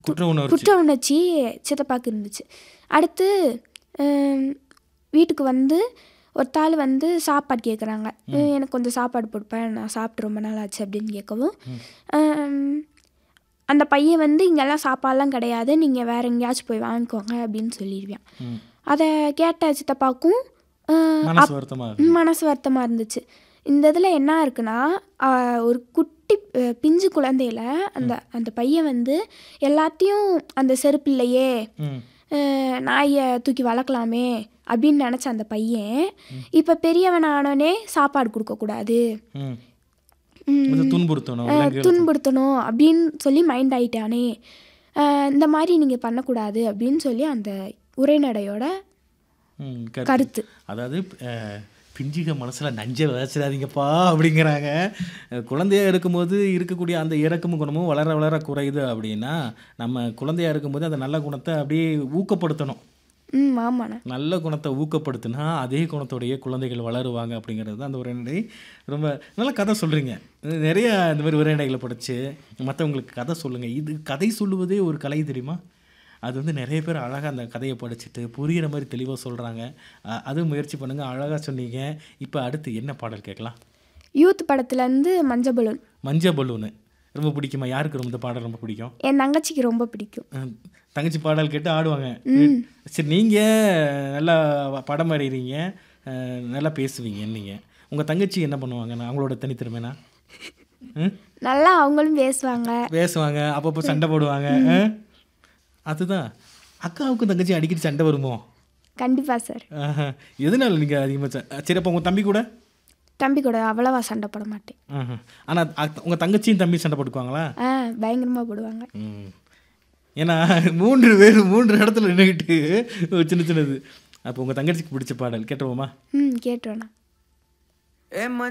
குற்ற உணர்ச்சி குற்ற உணர்ச்சி சித்தப்பாக்கு இருந்துச்சு அடுத்து ஹம், வீட்டுக்கு வந்து ஒருத்தாள் வந்து சாப்பாடு கேட்குறாங்க எனக்கு கொஞ்சம் சாப்பாடு கொடுப்பேன் நான் சாப்பிட்டு ரொம்ப நாள் ஆச்சு அப்படின்னு கேட்கவும் ஹம், அந்த பையன் வந்து இங்கெல்லாம் சாப்பாடெல்லாம் கிடையாது நீங்கள் வேற எங்கேயாச்சும் போய் வாங்கிக்கோங்க அப்படின்னு சொல்லிடுவேன் ம். அதை கேட்ட சித்தப்பாக்கும் ஹம், மனசு வருத்தமா இருக்கு. ம், மனசு வருத்தமாக இருந்துச்சு இந்த இதில் என்ன இருக்குன்னா ஆஹ், ஒரு குட்டி அஹ், பிஞ்சு குழந்தையில அந்த அந்த பையன் வந்து எல்லாத்தையும் அந்த செருப்பில்லையே ம். அஹ், நாயை தூக்கி வளர்க்கலாமே அப்படின்னு நினச்ச அந்த பையன் இப்போ பெரியவன் ஆனோடனே சாப்பாடு கொடுக்கக்கூடாது ம். ம், வந்து துன்புறுத்தணும் அஹ், விலங்குகளை துன்புறுத்தணும் அப்படின்னு சொல்லி மைண்ட் ஆயிட்டானே அஹ், இந்த மாதிரி நீங்கள் பண்ணக்கூடாது அப்படின்னு சொல்லி அந்த உரைநடையோட ம், கருத்து. கருத்து அதாவது அஹ், பிஞ்சுக மனசுல நஞ்சை விதைச்சிடாதீங்கப்பா அப்படிங்கிறாங்க அஹ், குழந்தையா இருக்கும்போது இருக்கக்கூடிய அந்த இறக்கமும் குணமும் வளர வளர குறையுது அப்படின்னா நம்ம குழந்தையா இருக்கும்போது அந்த நல்ல குணத்தை அப்படியே ஊக்கப்படுத்தணும் ம் ஆமாண்ணே நல்ல குணத்தை ஊக்கப்படுத்தினா அதே குணத்தோடைய குழந்தைகள் வளருவாங்க அப்படிங்கிறது தான் அந்த உரைநடை ரொம்ப நல்ல கதை சொல்கிறீங்க நிறைய இந்த மாதிரி உரைநடைகளை படித்து மற்றவங்களுக்கு கதை சொல்லுங்கள் இது கதை சொல்லுவதே ஒரு கலை தெரியுமா அது வந்து நிறைய பேர் அழகாக அந்த கதையை படிச்சுட்டு புரிகிற மாதிரி தெளிவாக சொல்கிறாங்க அது முயற்சி பண்ணுங்கள் அழகாக சொன்னீங்க இப்போ அடுத்து என்ன பாடல் கேட்கலாம் யூத் படத்துலேருந்து மஞ்சள் பலூன் மஞ்ச பலூனு ரொம்ப பிடிக்குமா யாருக்கு ரொம்ப இந்த பாடல் ரொம்ப பிடிக்கும் என் தங்கச்சிக்கு ரொம்ப பிடிக்கும் அஹ் தங்கச்சி பாடல் கேட்டு ஆடுவாங்க சரி நீங்கள் நல்லா படம் வரைகிறீங்க அஹ் நல்லா பேசுவீங்க நீங்கள் உங்கள் தங்கச்சி என்ன பண்ணுவாங்க நான் அவங்களோட தனித்திறமைனா ம் நல்லா அவங்களும் பேசுவாங்க பேசுவாங்க அப்பப்போ சண்டை போடுவாங்க அஹ்? அதுதான் அக்காவுக்கும் தங்கச்சி அடிக்கடி சண்டை வருமோ கண்டிப்பாக சார் ஆஹா. எதனால நீங்கள் அதிகமாக சரி அப்போ உங்கள் தம்பி கூட தம்பி கூட அவ்வளவா சண்டை போட மாட்டேன் ஆனால் உங்கள் தங்கச்சியும் தம்பி சண்டை போட்டுக்குவாங்களா ஆ பயங்கரமாக போடுவாங்க ம். ஏன்னா மூன்று பேர் மூன்று இடத்துல நின்றுக்கிட்டு சின்ன சின்னது அப்போ உங்கள் தங்கச்சிக்கு பிடிச்ச பாடல் கேட்டுருவோமா ம் கேட்டுருவேண்ணா ஏ